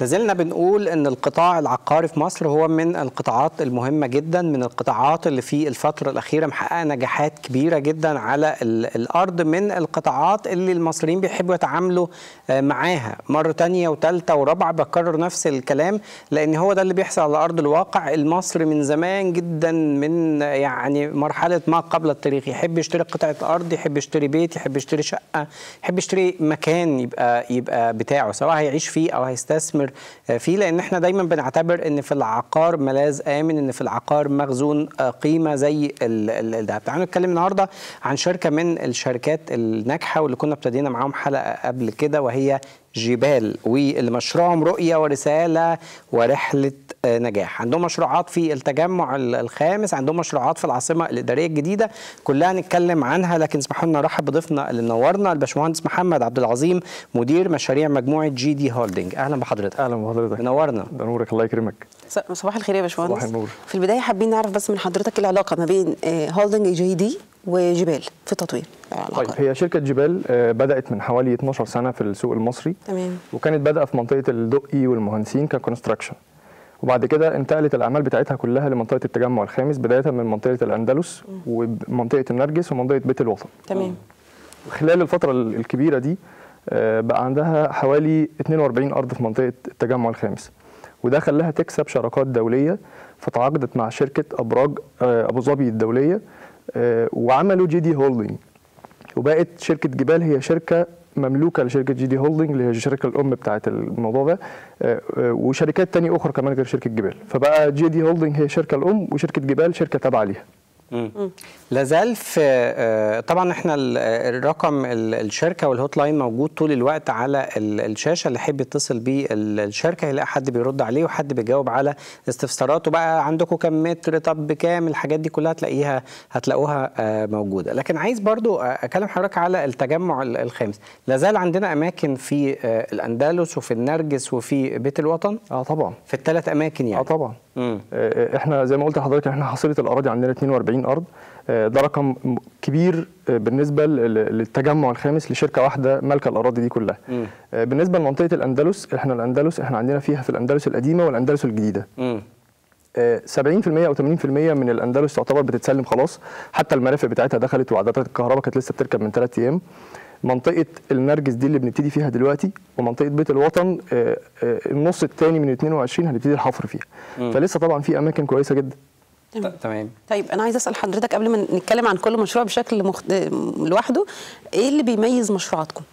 لازلنا بنقول ان القطاع العقاري في مصر هو من القطاعات المهمه جدا من القطاعات اللي في الفتره الاخيره محققه نجاحات كبيره جدا على الارض من القطاعات اللي المصريين بيحبوا يتعاملوا معاها مره تانية وثالثه ورابعه بكرر نفس الكلام لان هو ده اللي بيحصل على ارض الواقع المصري من زمان جدا من يعني مرحله ما قبل التاريخ يحب يشتري قطعه ارض يحب يشتري بيت يحب يشتري شقه يحب يشتري مكان يبقى يبقى بتاعه سواء هيعيش فيه او هيستثمر فيه لان احنا دايما بنعتبر ان في العقار ملاذ امن ان في العقار مخزون قيمه زي الذهب تعالوا نتكلم النهارده عن شركه من الشركات الناجحه واللي كنا ابتدينا معاهم حلقه قبل كده وهي جبال واللي مشروعهم رؤيه ورساله ورحله نجاح عندهم مشروعات في التجمع الخامس عندهم مشروعات في العاصمه الاداريه الجديده كلها نتكلم عنها لكن اسمحوا لنا نرحب بضيفنا اللي نورنا الباشمهندس محمد عبد العظيم مدير مشاريع مجموعه جي دي هولدنج اهلا بحضرتك اهلا بحضرتك منورنا ده نورك الله يكرمك صباح الخير يا باشمهندس صباح النور في البدايه حابين نعرف بس من حضرتك العلاقه ما بين هولدنج جي دي وجبال في تطوير طيب هي شركه جبال بدات من حوالي 12 سنه في السوق المصري تمام وكانت بادئه في منطقه الدقي والمهندسين ككونستراكشن وبعد كده انتقلت الاعمال بتاعتها كلها لمنطقه التجمع الخامس بدايه من منطقه الاندلس ومنطقه النرجس ومنطقه بيت الوطن تمام خلال الفتره الكبيره دي بقى عندها حوالي 42 ارض في منطقه التجمع الخامس وده خلاها تكسب شراكات دوليه فتعاقدت مع شركه ابراج ابو ظبي الدوليه وعملوا جي دي هولدنج وبقت شركه جبال هي شركه مملوكه لشركه جي دي هولدنج اللي هي الشركه الام بتاعه الموضوع ده وشركات تانية اخرى كمان غير شركه جبال فبقى جي دي هولدنج هي الشركه الام وشركه جبال شركه تابعه ليها لازال في طبعا احنا الرقم الشركه والهوت لاين موجود طول الوقت على الشاشه اللي يحب يتصل بيه الشركه يلاقي حد بيرد عليه وحد بيجاوب على استفساراته بقى عندكم كم متر طب بكام الحاجات دي كلها هتلاقيها هتلاقوها موجوده لكن عايز برضو اكلم حضرتك على التجمع الخامس لازال عندنا اماكن في الاندلس وفي النرجس وفي بيت الوطن اه طبعا في الثلاث اماكن يعني اه طبعا مم. احنا زي ما قلت لحضرتك احنا حصيله الاراضي عندنا 42 ارض ده رقم كبير بالنسبه للتجمع الخامس لشركه واحده مالكه الاراضي دي كلها م. بالنسبه لمنطقه الاندلس احنا الاندلس احنا عندنا فيها في الاندلس القديمه والاندلس الجديده م. 70% او 80% من الاندلس تعتبر بتتسلم خلاص حتى المرافق بتاعتها دخلت وعدادات الكهرباء كانت لسه بتركب من ثلاث ايام منطقه النرجس دي اللي بنبتدي فيها دلوقتي ومنطقه بيت الوطن النص الثاني من 22 هنبتدي الحفر فيها م. فلسه طبعا في اماكن كويسه جدا تمام طيب انا عايز اسال حضرتك قبل ما نتكلم عن كل مشروع بشكل مخت... لوحده ايه اللي بيميز مشروعاتكم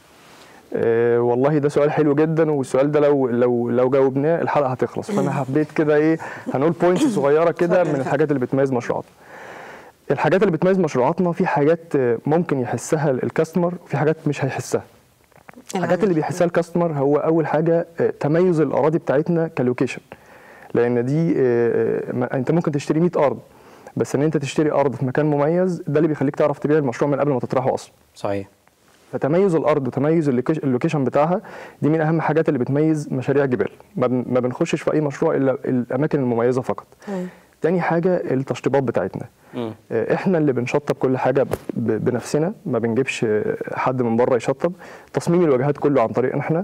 أه والله ده سؤال حلو جدا والسؤال ده لو لو لو جاوبناه الحلقه هتخلص فانا حبيت كده ايه هنقول بوينتس صغيره كده من الحاجات اللي بتميز مشروعاتنا الحاجات اللي بتميز مشروعاتنا في حاجات ممكن يحسها الكاستمر وفي حاجات مش هيحسها الحاجات اللي بيحسها الكاستمر هو اول حاجه تميز الاراضي بتاعتنا كلوكيشن لان دي انت ممكن تشتري 100 ارض بس ان انت تشتري ارض في مكان مميز ده اللي بيخليك تعرف تبيع المشروع من قبل ما تطرحه اصلا صحيح فتميز الارض وتميز اللوكيشن بتاعها دي من اهم الحاجات اللي بتميز مشاريع جبال ما بنخشش في اي مشروع الا الاماكن المميزه فقط مم. تاني حاجه التشطيبات بتاعتنا مم. احنا اللي بنشطب كل حاجه بنفسنا ما بنجيبش حد من بره يشطب تصميم الواجهات كله عن طريقنا احنا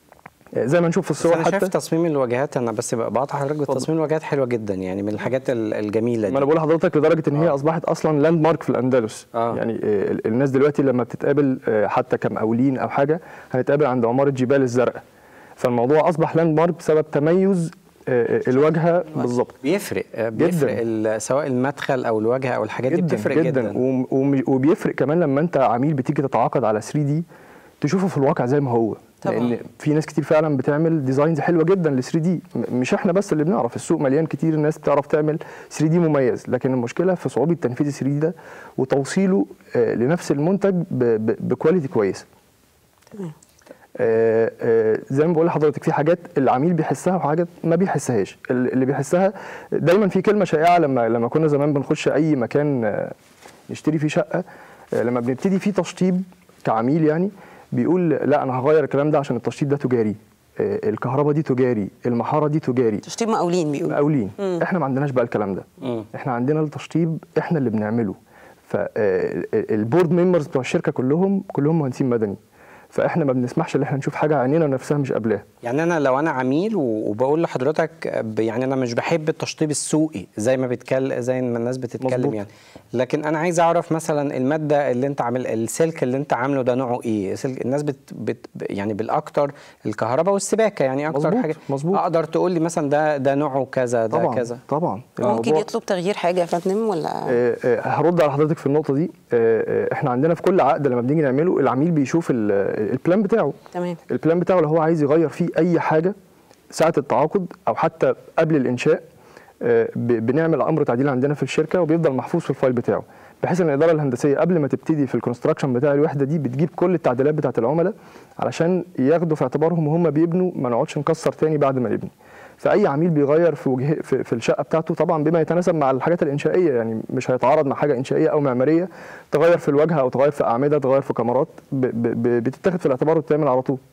زي ما نشوف في الصور أنا حتى شايف تصميم الواجهات انا بس بقطع حضرتك تصميم الواجهات حلوه جدا يعني من الحاجات الجميله دي ما انا بقول لحضرتك لدرجه ان هي آه. اصبحت اصلا لاند مارك في الاندلس آه. يعني الناس دلوقتي لما بتتقابل حتى كمقاولين او حاجه هنتقابل عند عماره جبال الزرقاء فالموضوع اصبح لاند مارك بسبب تميز الواجهه بالظبط بيفرق بيفرق سواء المدخل او الواجهه او الحاجات جداً دي بتفرق جدا, جدا. جداً وبيفرق كمان لما انت عميل بتيجي تتعاقد على 3 دي تشوفه في الواقع زي ما هو طبعا. لان في ناس كتير فعلا بتعمل ديزاينز حلوه جدا ل 3 دي مش احنا بس اللي بنعرف السوق مليان كتير ناس بتعرف تعمل 3 دي مميز لكن المشكله في صعوبه تنفيذ 3 دي ده وتوصيله آه لنفس المنتج بكواليتي كويسه تمام آه آه زي ما بقول لحضرتك في حاجات العميل بيحسها وحاجات ما بيحسهاش اللي بيحسها دايما في كلمه شائعه لما لما كنا زمان بنخش اي مكان نشتري فيه شقه لما بنبتدي فيه تشطيب كعميل يعني بيقول لا انا هغير الكلام ده عشان التشطيب ده تجاري الكهرباء دي تجاري المحاره دي تجاري تشطيب مقاولين بيقولوا مقاولين احنا ما عندناش بقى الكلام ده مم. احنا عندنا التشطيب احنا اللي بنعمله فالبورد ممبرز بتوع الشركه كلهم كلهم مهندسين مدني فاحنا ما بنسمحش ان احنا نشوف حاجه عينينا نفسها مش قابلاها يعني انا لو انا عميل و- وبقول لحضرتك ب- يعني انا مش بحب التشطيب السوقي زي ما بيتكلم زي ما الناس بتتكلم مظبوط. يعني لكن انا عايز اعرف مثلا الماده اللي انت عامل السلك اللي انت عامله ده نوعه ايه سلك الناس بت, بت يعني بالاكتر الكهرباء والسباكه يعني اكتر مظبوط، حاجه مظبوط. اقدر تقول لي مثلا ده ده نوعه كذا ده طبعا كذا طبعا ممكن الموضوع- يطلب تغيير حاجه يا فندم ولا آه، آه، هرد على حضرتك في النقطه دي آه، آه، احنا عندنا في كل عقد لما بنيجي نعمله العميل بيشوف ال- البلان بتاعه تمام البلان بتاعه لو هو عايز يغير فيه اي حاجه ساعه التعاقد او حتى قبل الانشاء آه، ب- بنعمل امر تعديل عندنا في الشركه وبيفضل محفوظ في الفايل بتاعه بحيث ان الاداره الهندسيه قبل ما تبتدي في الكونستراكشن بتاع الوحده دي بتجيب كل التعديلات بتاعه العملاء علشان ياخدوا في اعتبارهم وهم بيبنوا ما نقعدش نكسر تاني بعد ما نبني فاي عميل بيغير في وجه في, في الشقه بتاعته طبعا بما يتناسب مع الحاجات الانشائيه يعني مش هيتعارض مع حاجه انشائيه او معماريه تغير في الواجهه او تغير في اعمده تغير في كاميرات ب- ب- ب- بتتاخد في الاعتبار وتتعمل على طول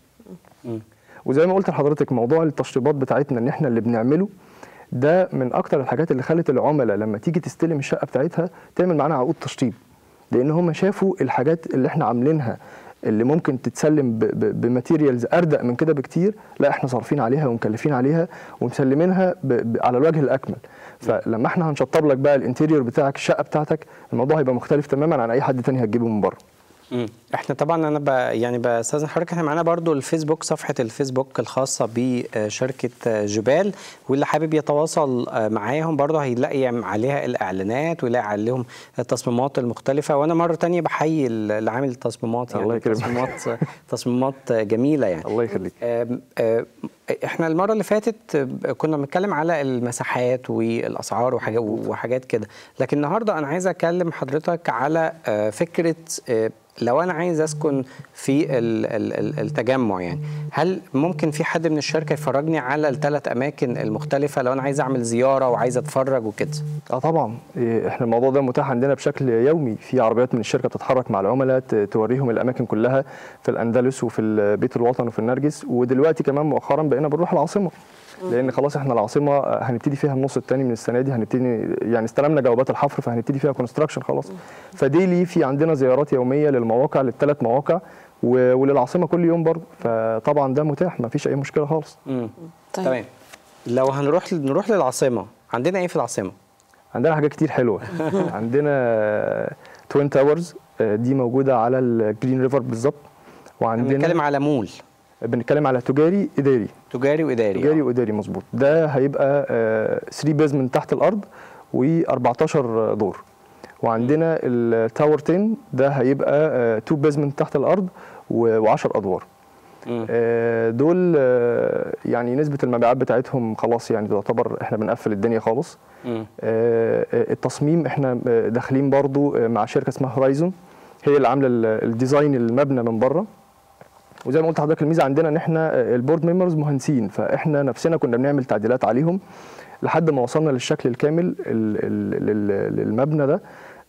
وزي ما قلت لحضرتك موضوع التشطيبات بتاعتنا ان احنا اللي بنعمله ده من اكتر الحاجات اللي خلت العملاء لما تيجي تستلم الشقه بتاعتها تعمل معانا عقود تشطيب لان هم شافوا الحاجات اللي احنا عاملينها اللي ممكن تتسلم ب- ب- بماتيريالز اردق من كده بكتير لا احنا صارفين عليها ومكلفين عليها ومسلمينها ب- ب- على الوجه الاكمل فلما احنا هنشطب لك بقى الانتيريور بتاعك الشقه بتاعتك الموضوع هيبقى مختلف تماما عن اي حد تاني هتجيبه من بره مم. احنا طبعا انا ب... يعني بستاذن حضرتك احنا معانا برضو الفيسبوك صفحه الفيسبوك الخاصه بشركه جبال واللي حابب يتواصل معاهم برضو هيلاقي عليها الاعلانات ويلاقي عليهم التصميمات المختلفه وانا مره تانية بحيي اللي عامل التصميمات يعني الله يكرمك. تصميمات تصميمات جميله يعني الله يخليك آم، آم، احنا المره اللي فاتت آه، كنا بنتكلم على المساحات والاسعار وحاجات وحاجات كده لكن النهارده انا عايز اكلم حضرتك على آه، فكره آه، لو انا عايز اسكن في ال- ال- ال- التجمع يعني هل ممكن في حد من الشركه يفرجني على الثلاث اماكن المختلفه لو انا عايز اعمل زياره وعايز اتفرج وكده اه طبعا إيه، احنا الموضوع ده متاح عندنا بشكل يومي في عربيات من الشركه بتتحرك مع العملاء ت- توريهم الاماكن كلها في الاندلس وفي البيت الوطن وفي النرجس ودلوقتي كمان مؤخرا بقينا بنروح العاصمه لان خلاص احنا العاصمه آه، هنبتدي فيها النص الثاني من السنه دي هنبتدي يعني استلمنا جوابات الحفر فهنبتدي فيها كونستراكشن خلاص فديلي في عندنا زيارات يوميه للمواقع للثلاث مواقع و- وللعاصمه كل يوم برضه فطبعا ده متاح ما فيش اي مشكله خالص امم طيب. تمام لو هنروح نروح للعاصمه عندنا ايه في العاصمه عندنا حاجات كتير حلوه عندنا توين تاورز دي موجوده على الجرين ريفر بالظبط احنا وعندنا بنتكلم على مول بنتكلم على تجاري اداري تجاري واداري تجاري آه. واداري مظبوط ده هيبقى 3 بيزمنت تحت الارض و14 دور وعندنا التاور 10 ده هيبقى 2 بيزمنت تحت الارض و10 ادوار مم. آه، دول آه، يعني نسبة المبيعات بتاعتهم خلاص يعني تعتبر احنا بنقفل الدنيا خالص مم. آه، آه، التصميم احنا آه، داخلين برضو آه، مع شركة اسمها هورايزون هي اللي عاملة ال- الديزاين المبنى من بره وزي ما قلت لحضرتك الميزه عندنا ان احنا آه، البورد ممبرز مهندسين فاحنا نفسنا كنا بنعمل تعديلات عليهم لحد ما وصلنا للشكل الكامل ال- ال- لل- للمبنى ده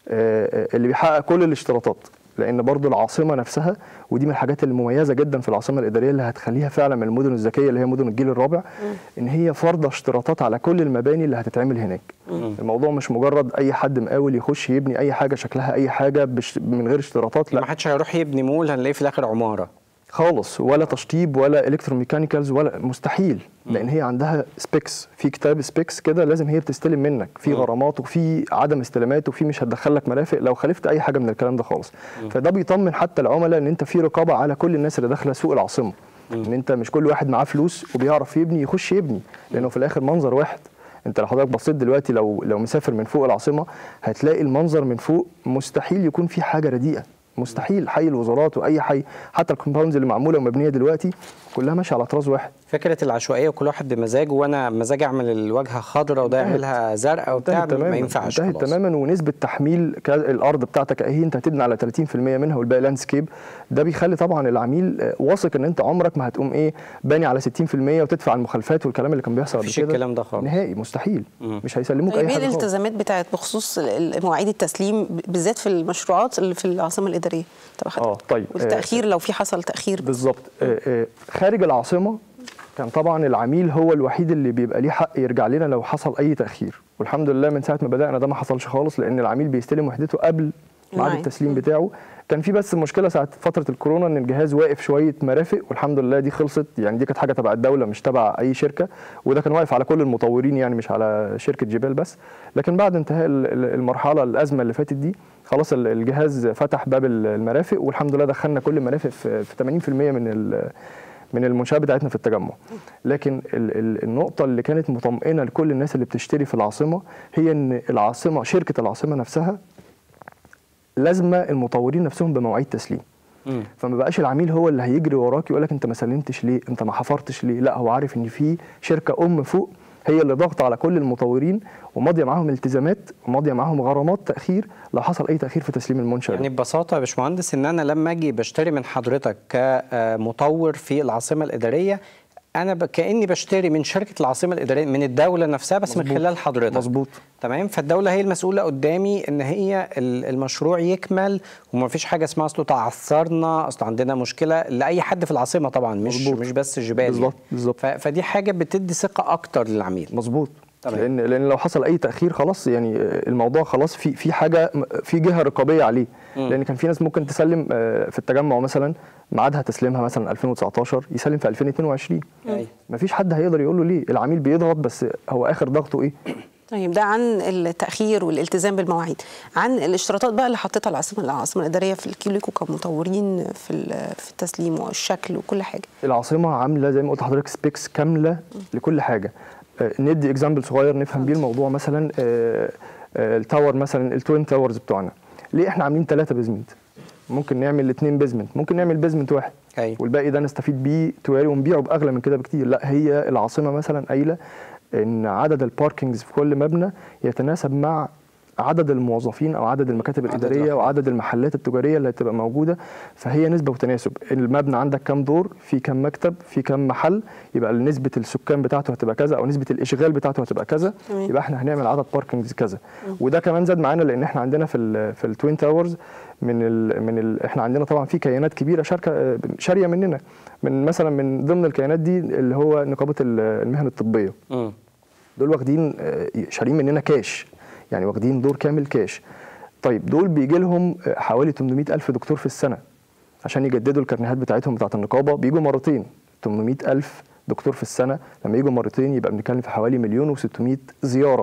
آه، آه، اللي بيحقق كل الاشتراطات لان برضو العاصمه نفسها ودي من الحاجات المميزه جدا في العاصمه الاداريه اللي هتخليها فعلا من المدن الذكيه اللي هي مدن الجيل الرابع ان هي فرض اشتراطات على كل المباني اللي هتتعمل هناك الموضوع مش مجرد اي حد مقاول يخش يبني اي حاجه شكلها اي حاجه بش من غير اشتراطات لا ما حدش هيروح يبني مول هنلاقيه في الاخر عماره خالص ولا تشطيب ولا الكتروميكانيكالز ولا مستحيل لان هي عندها سبيكس في كتاب سبيكس كده لازم هي بتستلم منك في غرامات وفي عدم استلامات وفي مش هتدخل لك مرافق لو خالفت اي حاجه من الكلام ده خالص فده بيطمن حتى العملاء ان انت في رقابه على كل الناس اللي داخله سوق العاصمه ان انت مش كل واحد معاه فلوس وبيعرف يبني يخش يبني لانه في الاخر منظر واحد انت لو حضرتك بصيت دلوقتي لو لو مسافر من فوق العاصمه هتلاقي المنظر من فوق مستحيل يكون في حاجه رديئه مستحيل حي الوزارات واي حي حتى الكومباوندز اللي معموله ومبنيه دلوقتي كلها ماشيه على طراز واحد فكره العشوائيه وكل واحد بمزاجه وانا مزاجي اعمل الواجهه خضراء وده انتهت. يعملها زرقاء وبتاع انتهت ما تماما ينفعش انتهت خلاص. تماما ونسبه تحميل ك- الارض بتاعتك اهي انت هتبني على 30% منها والباقي لاندسكيب ده بيخلي طبعا العميل آه، واثق ان انت عمرك ما هتقوم ايه باني على 60% وتدفع المخالفات والكلام اللي كان بيحصل قبل مفيش كده الكلام ده خالص. نهائي مستحيل مم. مش هيسلموك طيب اي ايه حاجه خالص الالتزامات بتاعت بخصوص ال- ال- مواعيد التسليم ب- بالذات في المشروعات اللي في العاصمه الاداريه طب اه حضرتك طيب والتاخير لو في حصل تاخير بالظبط آه، آه، خارج العاصمه كان طبعا العميل هو الوحيد اللي بيبقى ليه حق يرجع لنا لو حصل اي تاخير والحمد لله من ساعه ما بدانا ده ما حصلش خالص لان العميل بيستلم وحدته قبل ميعاد الميعاد. التسليم بتاعه كان في بس مشكله ساعه فتره الكورونا ان الجهاز واقف شويه مرافق والحمد لله دي خلصت يعني دي كانت حاجه تبع الدوله مش تبع اي شركه وده كان واقف على كل المطورين يعني مش على شركه جبال بس لكن بعد انتهاء ال- ال- المرحله الازمه اللي فاتت دي خلاص ال- الجهاز فتح باب ال- المرافق والحمد لله دخلنا كل المرافق في في 80% من ال- من المنشآت بتاعتنا في التجمع لكن ال ال النقطة اللي كانت مطمئنة لكل الناس اللي بتشتري في العاصمة هي ان العاصمة شركة العاصمة نفسها لازمة المطورين نفسهم بمواعيد تسليم مم. فما بقاش العميل هو اللي هيجري وراك يقول لك انت ما سلمتش ليه انت ما حفرتش ليه لا هو عارف ان في شركة ام فوق هي اللي ضاغطه على كل المطورين وماضيه معاهم التزامات وماضيه معاهم غرامات تاخير لو حصل اي تاخير في تسليم المنشأ يعني ده. ببساطه يا باشمهندس ان انا لما اجي بشتري من حضرتك كمطور في العاصمه الاداريه انا ب- كاني بشتري من شركه العاصمه الاداريه من الدوله نفسها بس من مظبوط. خلال حضرتك مظبوط. تمام فالدوله هي المسؤوله قدامي ان هي ال- المشروع يكمل وما فيش حاجه اسمها اصله تعثرنا اصل عندنا مشكله لاي حد في العاصمه طبعا مش مظبوط. مش بس جبال بالظبط، يعني. بالظبط. ف- فدي حاجه بتدي ثقه اكتر للعميل مظبوط تمام. لان لان لو حصل اي تاخير خلاص يعني الموضوع خلاص في في حاجه في جهه رقابيه عليه لان كان في ناس ممكن تسلم آه، في التجمع مثلا ميعادها تسليمها مثلا 2019 يسلم في 2022 أيوة. مفيش حد هيقدر يقول له ليه العميل بيضغط بس هو اخر ضغطه ايه طيب ده عن التاخير والالتزام بالمواعيد عن الاشتراطات بقى اللي حطيتها العاصمه العاصمه الاداريه في الكيليكو كمطورين في ال- في التسليم والشكل وكل حاجه العاصمه عامله زي ما قلت لحضرتك سبيكس كامله لكل حاجه آه، ندي اكزامبل صغير نفهم بيه الموضوع مثلا آه، آه، التاور مثلا التوين تاورز بتوعنا ليه احنا عاملين ثلاثه بيزمنت ممكن نعمل اثنين بيزمنت ممكن نعمل بيزمنت واحد أيوة. والباقي ده نستفيد بيه تواري ونبيعه باغلى من كده بكتير لا هي العاصمه مثلا قايله ان عدد الباركينجز في كل مبنى يتناسب مع عدد الموظفين او عدد المكاتب عدد الاداريه الأفراد. وعدد المحلات التجاريه اللي هتبقى موجوده فهي نسبه وتناسب المبنى عندك كام دور في كام مكتب في كام محل يبقى نسبه السكان بتاعته هتبقى كذا او نسبه الاشغال بتاعته هتبقى كذا تمام. يبقى احنا هنعمل عدد باركنجز كذا وده كمان زاد معانا لان احنا عندنا في ال في التوين تاورز من ال من ال احنا عندنا طبعا في كيانات كبيره شاركه آه، شاريه مننا من مثلا من ضمن الكيانات دي اللي هو نقابه ال- المهن الطبيه مم. دول واخدين آه، شارين مننا كاش يعني واخدين دور كامل كاش طيب دول بيجي لهم آه، حوالي 800 ألف دكتور في السنة عشان يجددوا الكارنيهات بتاعتهم بتاعت النقابة بيجوا مرتين 800 ألف دكتور في السنة لما يجوا مرتين يبقى بنتكلم في حوالي مليون و600 زيارة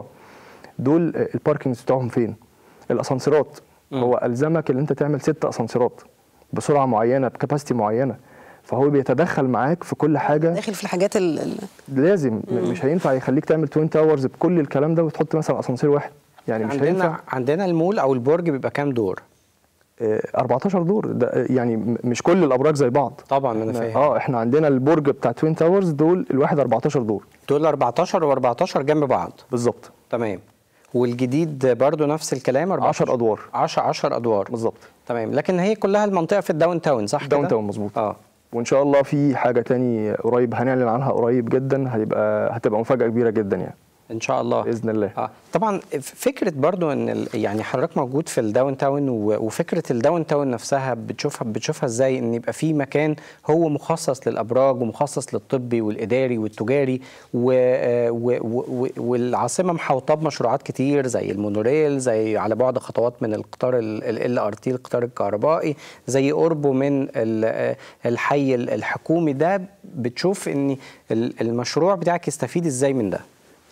دول آه، الباركينجز بتاعهم فين؟ الأسانسيرات هو ألزمك إن أنت تعمل ست أسانسيرات بسرعة معينة بكاباسيتي معينة فهو بيتدخل معاك في كل حاجة داخل في الحاجات ال- ال- لازم م- مش هينفع يخليك تعمل توين تاورز بكل الكلام ده وتحط مثلا اسانسير واحد يعني مش عندنا هينفع عندنا المول او البرج بيبقى كام دور آه، 14 دور ده آه، يعني م- مش كل الابراج زي بعض طبعا انا إحنا- فاهم اه احنا عندنا البرج بتاع توين تاورز دول الواحد 14 دور دول 14 و14 جنب بعض بالظبط تمام والجديد برضو نفس الكلام 10 ادوار 10 10 ادوار بالظبط تمام لكن هي كلها المنطقه في الداون تاون صح كده داون تاون مظبوط اه وان شاء الله في حاجه تاني قريب هنعلن عنها قريب جدا هيبقى هتبقى مفاجاه كبيره جدا يعني ان شاء الله باذن الله اه طبعا ف- فكره برضو ان ال- يعني حضرتك موجود في الداون تاون و- وفكره الداون تاون نفسها بتشوفها بتشوفها ازاي ان يبقى في مكان هو مخصص للابراج ومخصص للطبي والاداري والتجاري و آه، و و والعاصمه محوطه بمشروعات كتير زي المونوريل زي على بعد خطوات من القطار ال ار تي القطار الكهربائي زي قربه من ال- آه، الحي ال- الحكومي ده بتشوف ان ال- المشروع بتاعك يستفيد ازاي من ده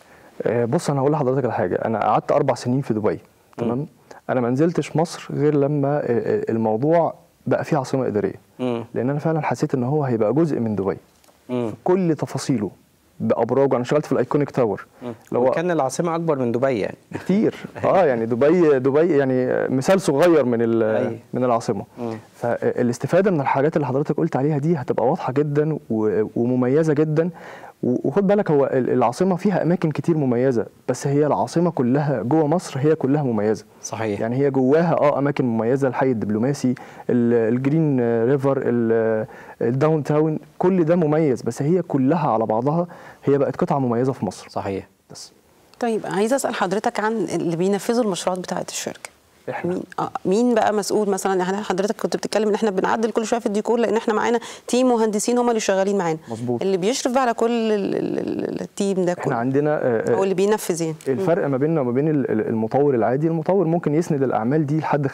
آه، بص انا هقول لحضرتك على حاجه انا قعدت اربع سنين في دبي تمام انا ما نزلتش مصر غير لما آه، آه، الموضوع بقى فيه عاصمه اداريه مم. لان انا فعلا حسيت ان هو هيبقى جزء من دبي مم. كل تفاصيله بابراجه انا اشتغلت في الايكونيك تاور اللي هو كان العاصمه اكبر من دبي يعني كتير اه يعني دبي دبي يعني مثال صغير من ال- أيوة. من العاصمه مم. فالاستفاده من الحاجات اللي حضرتك قلت عليها دي هتبقى واضحه جدا و- ومميزه جدا و- وخد بالك هو ال- العاصمه فيها اماكن كتير مميزه بس هي العاصمه كلها جوه مصر هي كلها مميزه صحيح يعني هي جواها اه اماكن مميزه الحي الدبلوماسي ال- الجرين ريفر ال- الداون تاون كل ده مميز بس هي كلها على بعضها هي بقت قطعه مميزه في مصر صحيح بس طيب عايزه اسال حضرتك عن اللي بينفذوا المشروعات بتاعه الشركه احنا مين آه مين بقى مسؤول مثلا يعني حضرتك كنت بتتكلم ان احنا بنعدل كل شويه في الديكور لان احنا معانا تيم مهندسين هم اللي شغالين معانا مظبوط. اللي بيشرف بقى على كل ال- ال- ال- التيم ده احنا كله عندنا آه، آه، او اللي بينفذ يعني الفرق ما بيننا وما بين ال- ال- المطور العادي المطور ممكن يسند الاعمال دي لحد خارجي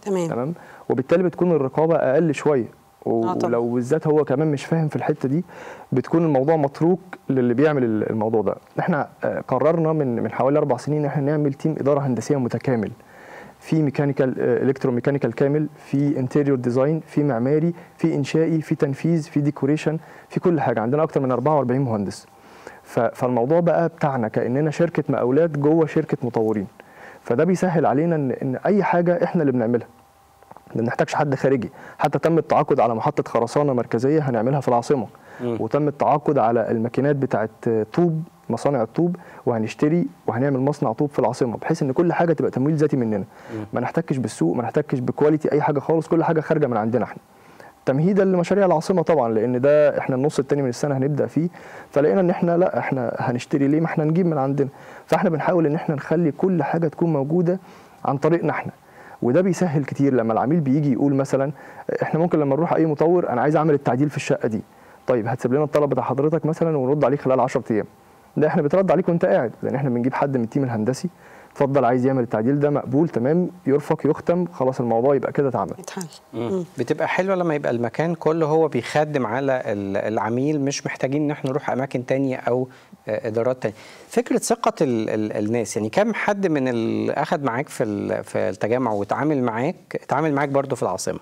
تمام. تمام وبالتالي بتكون الرقابه اقل شويه و- آه طبعا. ولو بالذات هو كمان مش فاهم في الحته دي بتكون الموضوع متروك للي بيعمل ال- الموضوع ده احنا آه، قررنا من من حوالي اربع سنين ان احنا نعمل تيم اداره هندسيه متكامل في ميكانيكال الكترو ميكانيكال كامل في انتيريور ديزاين في معماري في انشائي في تنفيذ في ديكوريشن في كل حاجه عندنا اكتر من 44 مهندس ف- فالموضوع بقى بتاعنا كاننا شركه مقاولات جوه شركه مطورين فده بيسهل علينا ان ان اي حاجه احنا اللي بنعملها ما بنحتاجش حد خارجي حتى تم التعاقد على محطه خرسانه مركزيه هنعملها في العاصمه وتم التعاقد على الماكينات بتاعه طوب مصانع الطوب وهنشتري وهنعمل مصنع طوب في العاصمه بحيث ان كل حاجه تبقى تمويل ذاتي مننا ما نحتكش بالسوق ما نحتكش بكواليتي اي حاجه خالص كل حاجه خارجه من عندنا احنا تمهيدا لمشاريع العاصمه طبعا لان ده احنا النص التاني من السنه هنبدا فيه فلقينا ان احنا لا احنا هنشتري ليه ما احنا نجيب من عندنا فاحنا بنحاول ان احنا نخلي كل حاجه تكون موجوده عن طريقنا احنا وده بيسهل كتير لما العميل بيجي يقول مثلا احنا ممكن لما نروح اي مطور انا عايز اعمل التعديل في الشقه دي طيب هتسيب لنا الطلب بتاع حضرتك مثلا ونرد عليه خلال 10 ايام ده احنا بيترد عليك وانت قاعد لان احنا بنجيب حد من التيم الهندسي اتفضل عايز يعمل التعديل ده مقبول تمام يرفق يختم خلاص الموضوع يبقى كده اتعمل يتحل مم. بتبقى حلوه لما يبقى المكان كله هو بيخدم على ال- العميل مش محتاجين ان احنا نروح اماكن تانية او آه، ادارات تانية فكره ثقه ال ال الناس يعني كم حد من اللي اخذ معاك في ال- في التجمع وتعامل معاك اتعامل معاك برضو في العاصمه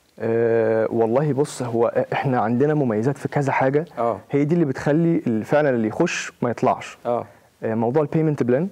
أه والله بص هو احنا عندنا مميزات في كذا حاجه اه. هي دي اللي بتخلي ال- فعلا اللي يخش ما يطلعش اه أه موضوع البيمنت بلان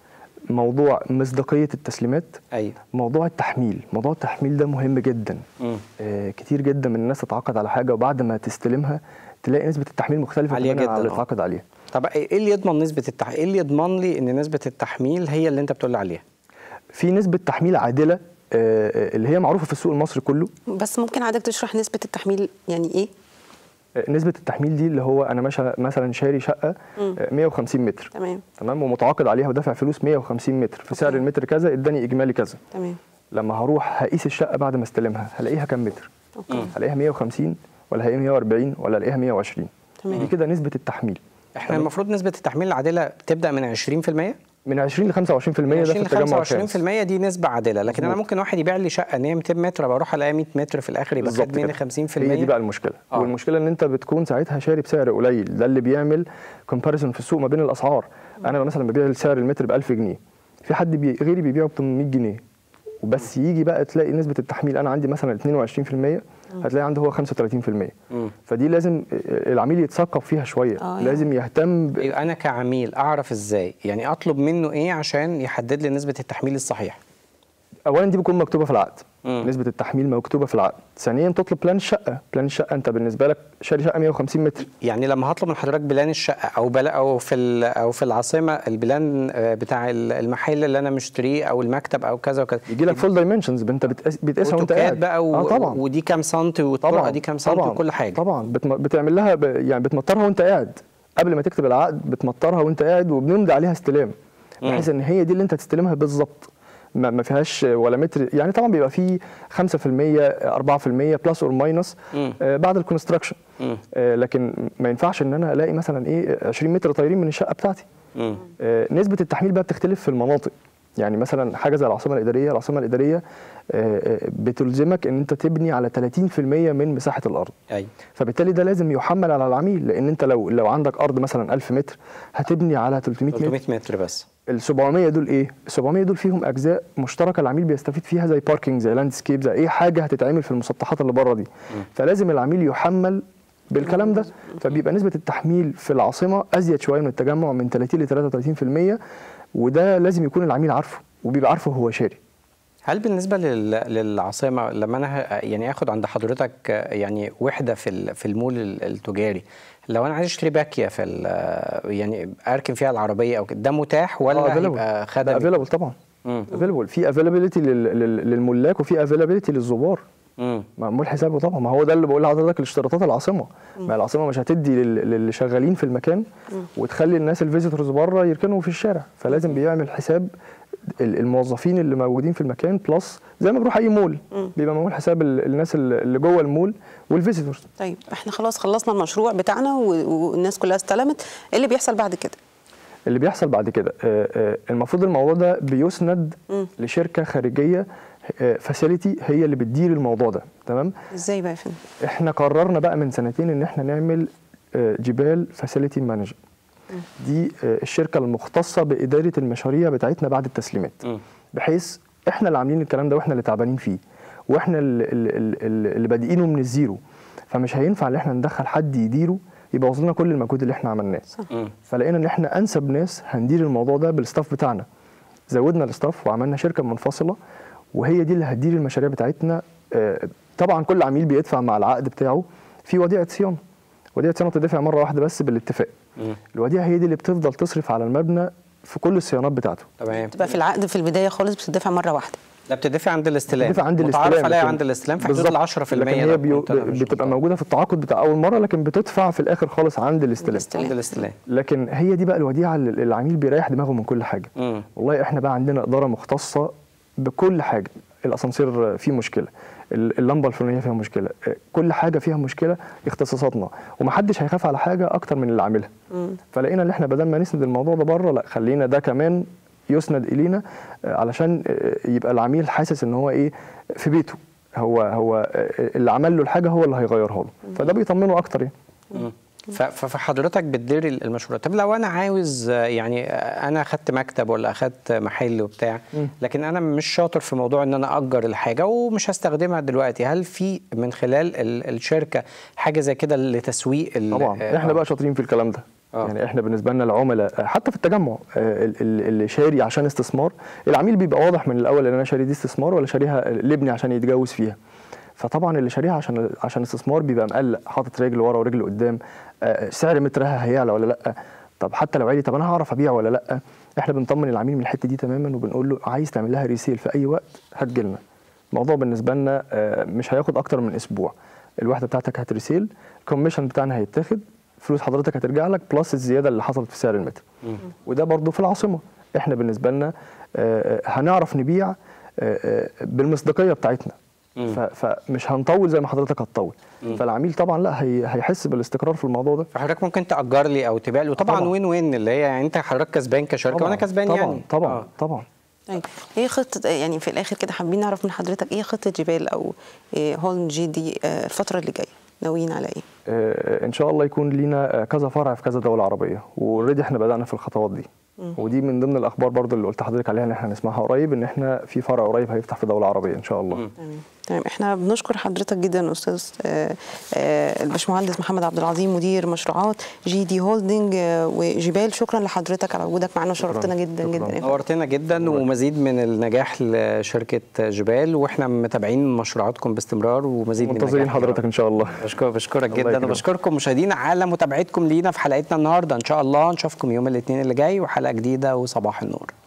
موضوع مصداقيه التسليمات ايوه موضوع التحميل موضوع التحميل ده مهم جدا مم. آه كتير جدا من الناس تتعاقد على حاجه وبعد ما تستلمها تلاقي نسبه التحميل مختلفه عالية تماماً عن جداً، اللي آه. اتعاقد عليها طب ايه اللي يضمن نسبه التحميل ايه اللي يضمن لي ان نسبه التحميل هي اللي انت بتقول لي عليها في نسبه تحميل عادله آه آه، اللي هي معروفه في السوق المصري كله بس ممكن عادك تشرح نسبه التحميل يعني ايه آه، نسبه التحميل دي اللي هو انا ماشي مثلا شاري شقه آه 150 متر تمام تمام ومتعاقد عليها ودافع فلوس 150 متر في سعر أوكي. المتر كذا اداني اجمالي كذا تمام لما هروح هقيس الشقه بعد ما استلمها هلاقيها كام متر اوكي هلاقيها 150 ولا هلاقيها 140 ولا هلاقيها 120 تمام. دي كده نسبه التحميل احنا المفروض نسبه التحميل العادله بتبدا من 20% من 20 ل 25% ده في 20 ل التجمع الخامس 25% دي نسبه عادله لكن انا مظبوط. ممكن واحد يبيع لي شقه ان هي 200 متر بروح الاقيها 100 متر في الاخر يبقى بالظبط خد مني كده. 50% هي دي بقى المشكله آه. آه. والمشكله ان انت بتكون ساعتها شاري بسعر قليل ده اللي بيعمل كومباريسون في السوق ما بين الاسعار انا مثلا ببيع السعر المتر ب 1000 جنيه في حد بي غيري بيبيعه ب 800 جنيه وبس يجي بقى تلاقي نسبه التحميل انا عندي مثلا 22% هتلاقي عنده هو 35% مم. فدي لازم العميل يتثقف فيها شويه آه، لازم يهتم ب... أيوة، انا كعميل اعرف ازاي يعني اطلب منه ايه عشان يحدد لي نسبه التحميل الصحيح اولا دي بتكون مكتوبه في العقد مم. نسبه التحميل مكتوبه في العقد ثانيا تطلب بلان الشقه بلان الشقه انت بالنسبه لك شاري شقه 150 متر يعني لما هطلب من حضرتك بلان الشقه او بلا او في ال- او في العاصمه البلان آه، بتاع ال- المحل اللي انا مشتريه او المكتب او كذا وكذا يجي لك فول دايمنشنز انت بتقيس- بتقيسها وانت اوتوكاد قاعد بقى و... اه طبعا ودي كام سنتي والطرقه دي كام سنتي وكل حاجه طبعا بتم... بتعمل لها ب... يعني بتمطرها وانت قاعد قبل ما تكتب العقد بتمطرها وانت قاعد وبنمضي عليها استلام بحيث ان هي دي اللي انت تستلمها بالظبط ما ما فيهاش ولا متر يعني طبعا بيبقى فيه 5% 4% بلس اور ماينس مم. بعد الكونستراكشن مم. آه، لكن ما ينفعش ان انا الاقي مثلا ايه 20 متر طايرين من الشقه بتاعتي مم. آه، نسبة التحميل بقى بتختلف في المناطق يعني مثلا حاجة زي العاصمة الإدارية العاصمة الإدارية آه، آه، بتلزمك ان انت تبني على 30% من مساحة الأرض ايوه فبالتالي ده لازم يحمل على العميل لان انت لو لو عندك ارض مثلا 1000 متر هتبني على 300 متر 300 متر بس ال 700 دول ايه؟ ال 700 دول فيهم اجزاء مشتركه العميل بيستفيد فيها زي باركينج زي لاندسكيب زي اي حاجه هتتعمل في المسطحات اللي بره دي فلازم العميل يحمل بالكلام ده فبيبقى نسبه التحميل في العاصمه ازيد شويه من التجمع من 30 ل 33% وده لازم يكون العميل عارفه وبيبقى عارفه هو شاري هل بالنسبه لل... للعاصمه لما انا ه- يعني اخد عند حضرتك آه، يعني وحده في ال- في المول ال- التجاري لو انا عايز اشتري باكيه في ال- يعني اركن فيها العربيه او كده ده متاح ولا available. هيبقى ده خدمي؟ افيلابل طبعا مم. افيلابل في افيلابيلتي للملاك وفي افيلابيلتي للزوار مم. معمول حسابه طبعا ما هو ده اللي بقول لحضرتك الاشتراطات العاصمه ما العاصمه مش هتدي لل- للي شغالين في المكان وتخلي الناس الفيزيتورز بره يركنوا في الشارع فلازم بيعمل حساب ال- الموظفين اللي موجودين في المكان بلس زي ما بروح اي مول بيبقى معمول حساب ال- الناس اللي اللي جوه المول والفيزيتورز طيب احنا خلاص خلصنا المشروع بتاعنا و- والناس كلها استلمت ايه اللي بيحصل بعد كده اللي بيحصل بعد كده آه، آه، المفروض الموضوع ده بيسند لشركه خارجيه فاسيلتي هي اللي بتدير الموضوع ده تمام ازاي بقى يا فندم احنا قررنا بقى من سنتين ان احنا نعمل آه، جبال فاسيلتي مانجر دي آه، الشركه المختصه باداره المشاريع بتاعتنا بعد التسليمات مم. بحيث احنا اللي عاملين الكلام ده واحنا اللي تعبانين فيه واحنا اللي, اللي, اللي بادئينه من الزيرو فمش هينفع ان احنا ندخل حد يديره يبوظ لنا كل المجهود اللي احنا عملناه مم. فلقينا ان احنا انسب ناس هندير الموضوع ده بالستاف بتاعنا زودنا الستاف وعملنا شركه منفصله وهي دي اللي هتدير المشاريع بتاعتنا آه، طبعا كل عميل بيدفع مع العقد بتاعه في وديعه صيانه وديعه صيانه بتدفع مره واحده بس بالاتفاق مم. الوديعه هي دي اللي بتفضل تصرف على المبنى في كل الصيانات بتاعته تمام تبقى في العقد في البدايه خالص بتدفع مره واحده ده بتدفع عند الاستلام بتدفع عند الاستلام متعارف عليها لكن- عند الاستلام في حدود ال بالظبط. 10% لكن لو هي بيو كنت أنا مش بتبقى غلطان. موجوده في التعاقد بتاع اول مره لكن بتدفع في الاخر خالص عند الاستلام الاستلام. عند الاستلام لكن هي دي بقى الوديعه اللي العميل بيريح دماغه من كل حاجه مم. والله احنا بقى عندنا اداره مختصه بكل حاجه الاسانسير فيه مشكله ال- اللمبه الفلانيه فيها مشكله كل حاجه فيها مشكله اختصاصاتنا ومحدش هيخاف على حاجه اكتر من اللي عاملها فلقينا ان احنا بدل ما نسند الموضوع ده بره لا خلينا ده كمان يسند الينا آه، علشان آه، يبقى العميل حاسس ان هو ايه في بيته هو هو آه، اللي عمل له الحاجه هو اللي هيغيرها له فده بيطمنه اكتر يعني مم. ف- ف- فحضرتك بتدير المشروع طب لو انا عاوز آه، يعني آه، انا اخدت مكتب ولا اخدت محل وبتاع لكن انا مش شاطر في موضوع ان انا اجر الحاجه ومش هستخدمها دلوقتي هل في من خلال ال- الشركه حاجه زي كده لتسويق ال- طبعا آه، احنا بقى شاطرين في الكلام ده آه. يعني احنا بالنسبه لنا العملاء آه، حتى في التجمع آه، ال- ال- اللي شاري عشان استثمار العميل بيبقى واضح من الاول ان انا شاري دي استثمار ولا شاريها لابني عشان يتجوز فيها فطبعا اللي شاريها عشان عشان استثمار بيبقى مقلق حاطط رجل ورا ورجل قدام آه، سعر مترها هيعلى ولا لا طب حتى لو عالي طب انا هعرف ابيع ولا لا احنا بنطمن العميل من الحته دي تماما وبنقول له عايز تعمل لها ريسيل في اي وقت هتجيلنا الموضوع بالنسبه لنا آه، مش هياخد اكتر من اسبوع الوحده بتاعتك هتريسيل الكوميشن بتاعنا هيتاخد فلوس حضرتك هترجع لك بلس الزياده اللي حصلت في سعر المتر وده برضو في العاصمه احنا بالنسبه لنا آه، آه، هنعرف نبيع آه، آه، بالمصداقيه بتاعتنا ف- فمش هنطول زي ما حضرتك هتطول فالعميل طبعا لا هي هيحس بالاستقرار في الموضوع ده فحضرتك ممكن تاجر لي او تبيع لي وطبعا طبعا. وين وين اللي هي يعني انت حضرتك كسبان كشركه وانا كسبان طبعا يعني طبعا آه. طبعا طيب ايه خطه يعني في الاخر كده حابين نعرف من حضرتك ايه خطه جبال او إيه هولن جي دي آه، الفتره اللي جايه ناويين على ايه آه، ان شاء الله يكون لينا آه، كذا فرع في كذا دوله عربيه واوريدي احنا بدانا في الخطوات دي ودي من ضمن الاخبار برضو اللي قلت لحضرتك عليها ان احنا هنسمعها قريب ان احنا في فرع قريب هيفتح في دوله عربيه ان شاء الله تمام تمام احنا بنشكر حضرتك جدا استاذ آه، آه، الباشمهندس محمد عبد العظيم مدير مشروعات جي دي هولدنج آه، وجبال شكرا لحضرتك على وجودك معنا شرفتنا جدا شكراً. جدا يا فندم. نورتنا جدا ومزيد من النجاح لشركه جبال واحنا متابعين مشروعاتكم باستمرار ومزيد من منتظرين النجاح يا حضرتك رب. ان شاء الله بشكر بشكرك الله جدا يكرمك. وبشكركم مشاهدينا على متابعتكم لينا في حلقتنا النهارده ان شاء الله نشوفكم يوم الاثنين اللي جاي وحلقه جديده وصباح النور